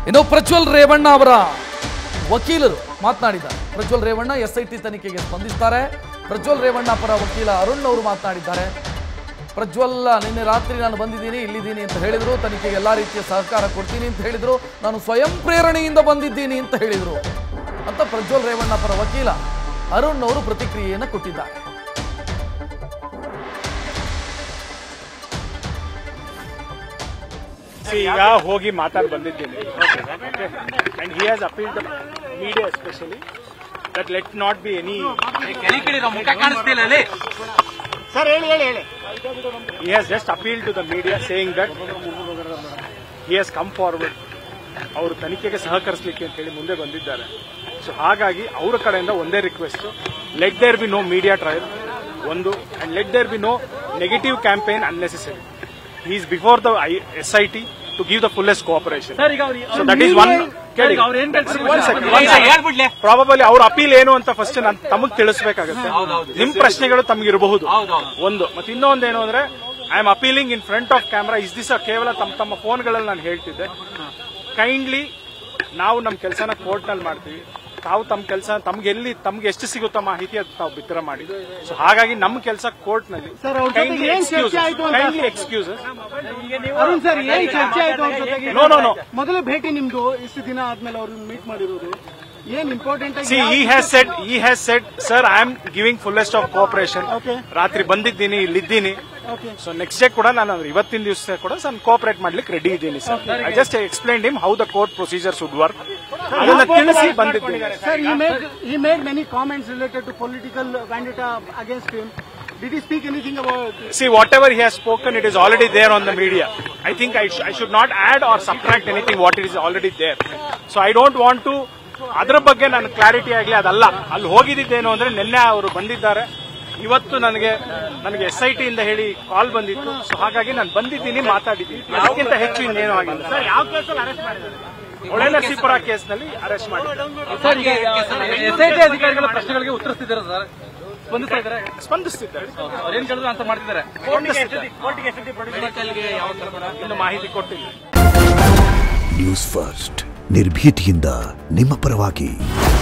ಇನ್ನು ಪ್ರಜ್ವಲ್ ರೇವಣ್ಣ ಅವರ ವಕೀಲರು ಮಾತನಾಡಿದ್ದಾರೆ Prajwal Revanna S I T ತನಿಖೆಗೆ ಸ್ಪಂದಿಸ್ತಾರೆ ಪ್ರಜ್ವಲ್ ರೇವಣ್ಣ ಪರ ವಕೀಲ ಅರುಣ್ ಅವರು ಮಾತನಾಡಿದ್ದಾರೆ ಪ್ರಜ್ವಲ್ ನಿನ್ನೆ ರಾತ್ರಿ ನಾನು ಬಂದಿದ್ದೀನಿ ಇಲ್ಲಿದ್ದೀನಿ ಅಂತ ಹೇಳಿದ್ರು ತನಿಖೆಗೆ ಎಲ್ಲಾ ರೀತಿಯ ಸಹಕಾರ ಕೊಡ್ತೀನಿ ಅಂತ ಹೇಳಿದ್ರು ನಾನು ಸ್ವಯಂ ಪ್ರೇರಣೆಯಿಂದ ಬಂದಿದ್ದೀನಿ ಅಂತ ಹೇಳಿದ್ರು ಅಂತ ಪ್ರಜ್ವಲ್ ರೇವಣ್ಣ ಪರ ವಕೀಲ ಅರುಣ್ ಅವರು ಪ್ರತಿಕ್ರಿಯೆಯನ್ನು ಕೊಟ್ಟಿದ್ದಾರೆ See, ಈಗ ಹೋಗಿ ಮಾತಾಡಿ ಬಂದಿದ್ದೀನಿ and he has appeal the media especially that let not be any ಮುಖ ಕಾಣಿಸ್ತಿಲ್ಲ ಅಲ್ಲಿ ಸರ್ ಹೇಳಿ ಹೇಳಿ ಹೇಳಿ he has just appeal to the media saying that he has come forward ಅವರು ತನಿಖೆಗೆ ಸಹಕರಿಸಲಿಕ್ಕೆ ಅಂತ ಹೇಳಿ ಮುಂದೆ ಬಂದಿದ್ದಾರೆ ಸೊ ಹಾಗಾಗಿ ಅವರ ಕಡೆಯಿಂದ ಒಂದೇ request let there be no media trial ಒಂದು and let there be no negative campaign unnecessary is before the S I T to give the fullest cooperation sir ಈಗ ಅವ್ರು ಸೊ ದಟ್ ಈಸ್ ಒನ್ ಕೇಳಿ ಅವ್ರು ಏನ್ ಹೇಳ್ಬಿಡ್ಲಿ probably ಅವ್ರ appeal ಏನು ಅಂತ first ನಾನು ತಮಗ್ ತಿಳಿಸ್ಬೇಕಾಗುತ್ತೆ ನಿಮ್ ಪ್ರಶ್ನೆಗಳು ತಮ್ಗೆ ಇರಬಹುದು ಒಂದು ಮತ್ತೆ ಇನ್ನೊಂದು ಏನು ಅಂದ್ರೆ I am appealing in front of camera is this ಕೇವಲ ತಮ್ಮ ತಮ್ಮ ಫೋನ್ಗಳಲ್ಲಿ ನಾನು ಹೇಳ್ತಿದ್ದೆ ಕೈಂಡ್ಲಿ ನಾವು ನಮ್ಮ ಕೆಲಸನ ಕೋರ್ಟ್ ನಲ್ಲಿ ಮಾಡ್ತೀವಿ ತಾವು ತಮ್ಮ ಕೆಲಸ ತಮ್ಗೆ ಎಲ್ಲಿ ತಮ್ಗೆ ಎಷ್ಟು ಸಿಗುತ್ತೋ ಮಾಹಿತಿ ಅದು ತಾವು ಬಿತ್ತರ ಮಾಡಿ ಸೊ ಹಾಗಾಗಿ ನಮ್ಮ ಕೆಲಸ ಕೋರ್ಟ್ ನಲ್ಲಿ kindly excuse kindly excuse Arun sir ಏನ್ ಚರ್ಚೆ ಆಯ್ತು ಅವ್ರ ಜೊತೆಗೆ ನೋ ನೋ ನೋ ಮೊದಲ ಭೇಟಿ ನಿಮ್ದು ಇಷ್ಟು ದಿನ ಆದ್ಮೇಲೆ ಅವ್ರನ್ನ ಮೀಟ್ ಮಾಡಿರೋದು ಏನ್ ಇಂಪಾರ್ಟೆಂಟ್ ಆಗಿ see he has said he has said sir I am giving fullest of cooperation Okay. ರಾತ್ರಿ ಬಂದಿದ್ದೀನಿ ಇಲ್ಲಿದ್ದೀನಿ Okay. ಸೊ ನೆಕ್ಸ್ಟ್ ಡೇ ಕೂಡ ನಾನು ಇವತ್ತಿನ ದಿವಸ ಕೂಡ ನಾನು ಕೋಆಪರೇಟ್ ಮಾಡ್ಲಿಕ್ಕೆ ರೆಡಿ ಇದ್ದೀನಿ sir I just explain him how the court procedures would work ಅದನ್ನ ತಿಳಿಸಿ ಬಂದಿದ್ದೀನಿ sir he made he made many comments related to political vendetta against him did he speak anything about See, whatever he has spoken, it is already there on the media. I think I, sh- I should not add or subtract anything what it is already there. So I don't want to ಅದರ ಬಗ್ಗೆ ನಾನು clarity ಆಗಲಿ ಅದಲ್ಲ ಅಲ್ಲಿ ಹೋಗಿದ್ದೇನು ಅಂದ್ರೆ ನಿನ್ನೆ ಅವರು ಬಂದಿದ್ದಾರೆ ಇವತ್ತು ನನಗೆ ನನಗೆ ಎಸ್ ಐ ಟಿ ಇಂದ ಹೇಳಿ ಕಾಲ್ ಬಂದಿತ್ತು ಸೊ ಹಾಗಾಗಿ ನಾನು ಬಂದಿದ್ದೀನಿ ಮಾತಾಡಿದ್ದೀನಿ ಅದಕ್ಕಿಂತ ಹೆಚ್ಚು ಇನ್ನೇನು ಆಗಿಲ್ಲ ಸರ್ ಯಾವ ಕೇಸಲ್ಲಿ ಅರೆಸ್ಟ್ ಮಾಡಿದ್ದಾರೆ ಒಳ್ಳೆ ನರಸೀಪುರ ಕೇಸ್ನಲ್ಲಿ ಅರೆಸ್ಟ್ ಮಾಡಿದ್ದಾರೆ ಸರ್ ಈಗ ಎಸ್ಐಟಿ ಅಧಿಕಾರಿಗಳ ಪ್ರಶ್ನೆಗಳಿಗೆ ಉತ್ತರಿಸ್ತಿದ್ದಾರೆ ಸರ್ ಸ್ಪಂದಿಸ್ತಾ ಇದ್ದಾರೆ ಸ್ಪಂದಿಸ್ತಿದ್ದಾರೆ ಅವ್ರು ಏನ್ ಕೇಳಿದ್ರು ಅಂತ ಮಾಡ್ತಿದ್ದಾರೆ ಸ್ಪಂದಿಸ್ತಿದ್ದಾರೆ. ಇನ್ನು ಮಾಹಿತಿ ಕೊಟ್ಟಿಲ್ಲ ನ್ಯೂಸ್ ಫಸ್ಟ್ ನಿರ್ಭೀತಿಯಿಂದ ನಿಮ್ಮ ಪರವಾಗಿ